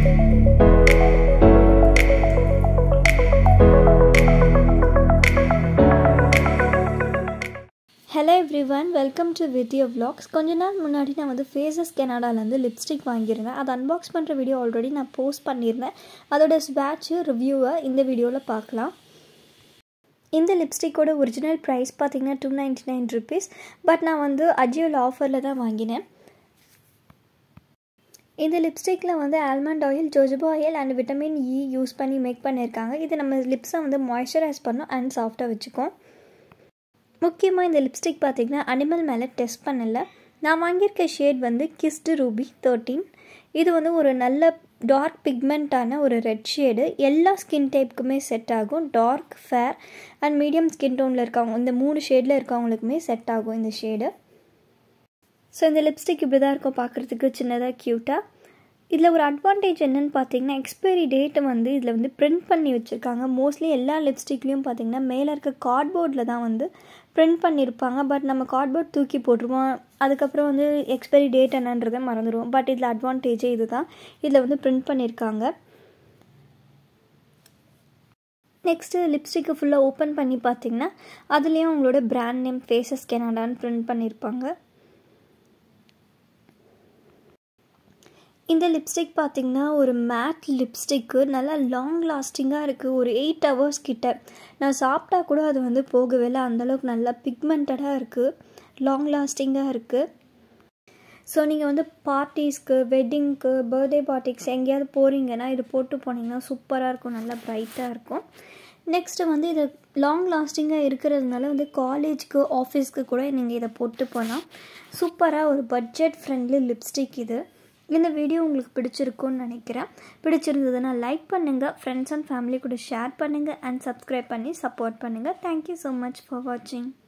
hello everyone welcome to Vidhyo vlogs கொஞ்ச நாள் முன்னாடி நான் வந்து ஃபேஸஸ் கெனடாலேருந்து லிப்ஸ்டிக் வாங்கியிருந்தேன் அதை அன்பாக்ஸ் பண்ணுற வீடியோ ஆல்ரெடி நான் போஸ்ட் பண்ணியிருந்தேன் அதோட ஸ்பேட்சு ரிவ்யூவை இந்த வீடியோவில் பார்க்கலாம் இந்த லிப்ஸ்டிக்கோட ஒரிஜினல் ப்ரைஸ் பார்த்தீங்கன்னா two ninety nine rupees but நான் வந்து அஜியோவில் ஆஃபரில் தான் வாங்கினேன் இந்த லிப்ஸ்டிக்கில் வந்து almond oil jojoba oil and vitamin E use பண்ணி மேக் பண்ணியிருக்காங்க இது நம்ம லிப்ஸை வந்து மாய்ஸ்சரைஸ் பண்ணும் அண்ட் சாஃப்டாக வச்சுக்கும் முக்கியமாக இந்த லிப்ஸ்டிக் பார்த்திங்கன்னா அனிமல் மேலே டெஸ்ட் பண்ணலை நான் வாங்கியிருக்க ஷேட் வந்து கிஸ்டு ரூபி தேர்ட்டீன் இது வந்து ஒரு நல்ல டார்க் பிக்மெண்ட்டான ஒரு ரெட் ஷேடு எல்லா ஸ்கின் டைப்புக்குமே செட் ஆகும் dark fair and medium skin டோனில் இருக்கவங்க இந்த மூணு ஷேடில் இருக்கவங்களுக்குமே செட் ஆகும் இந்த ஷேடு ஸோ இந்த லிப்ஸ்டிக் இப்படி தான் இருக்கும் பார்க்குறதுக்கு சின்னதாக க்யூட்டாக இதில் ஒரு அட்வான்டேஜ் என்னென்னு பார்த்தீங்கன்னா எக்ஸ்பைரி டேட்டை வந்து இதில் வந்து பிரிண்ட் பண்ணி வச்சுருக்காங்க மோஸ்ட்லி எல்லா லிப்ஸ்டிக்லேயும் பார்த்தீங்கன்னா மேலே இருக்க கார்ட்போர்டில் தான் வந்து பிரிண்ட் பண்ணியிருப்பாங்க பட் நம்ம கார்ட்போர்ட் தூக்கி போட்டுருவோம் அதுக்கப்புறம் வந்து எக்ஸ்பைரி டேட் என்னன்றதை மறந்துடுவோம் பட் இதில் அட்வான்டேஜே இது தான் இதில் வந்து பிரிண்ட் பண்ணியிருக்காங்க நெக்ஸ்ட்டு லிப்ஸ்டிக்கு ஃபுல்லாக ஓப்பன் பண்ணி பார்த்தீங்கன்னா அதுலேயும் உங்களோட பிராண்ட் நேம் ஃபேஸஸ் கெனடான்னு பிரிண்ட் பண்ணியிருப்பாங்க இந்த லிப்ஸ்டிக் பார்த்திங்கன்னா ஒரு மேட் லிப்ஸ்டிக்கு நல்லா லாங் லாஸ்டிங்காக இருக்குது ஒரு எயிட் ஹவர்ஸ் கிட்ட நான் சாப்பிட்டா கூட அது வந்து போகவே இல்லை அந்தளவுக்கு நல்லா பிக்மெண்டடாக இருக்குது லாங் லாஸ்டிங்காக இருக்குது ஸோ நீங்கள் வந்து பார்ட்டிஸ்க்கு வெட்டிங்க்கு பர்த்டே பார்ட்டிஸ் எங்கேயாவது போகிறீங்கன்னா இது போட்டு போனீங்கன்னா சூப்பராக இருக்கும் நல்லா ப்ரைட்டாக இருக்கும் நெக்ஸ்ட்டு வந்து இது லாங் லாஸ்டிங்காக இருக்கிறதுனால வந்து காலேஜ்க்கு ஆஃபீஸ்க்கு கூட நீங்கள் இதை போட்டு போனால் சூப்பராக ஒரு பட்ஜெட் ஃப்ரெண்ட்லி லிப்ஸ்டிக் இது இந்த வீடியோ உங்களுக்கு பிடிச்சிருக்கும்னு நினைக்கிறேன் பிடிச்சிருந்ததுன்னா லைக் பண்ணுங்கள் ஃப்ரெண்ட்ஸ் அண்ட் ஃபேமிலி கூட ஷேர் பண்ணுங்கள் அண்ட் சப்ஸ்கிரைப் பண்ணி சப்போர்ட் பண்ணுங்கள் தேங்க்யூ ஸோ மச் ஃபார் வாட்சிங்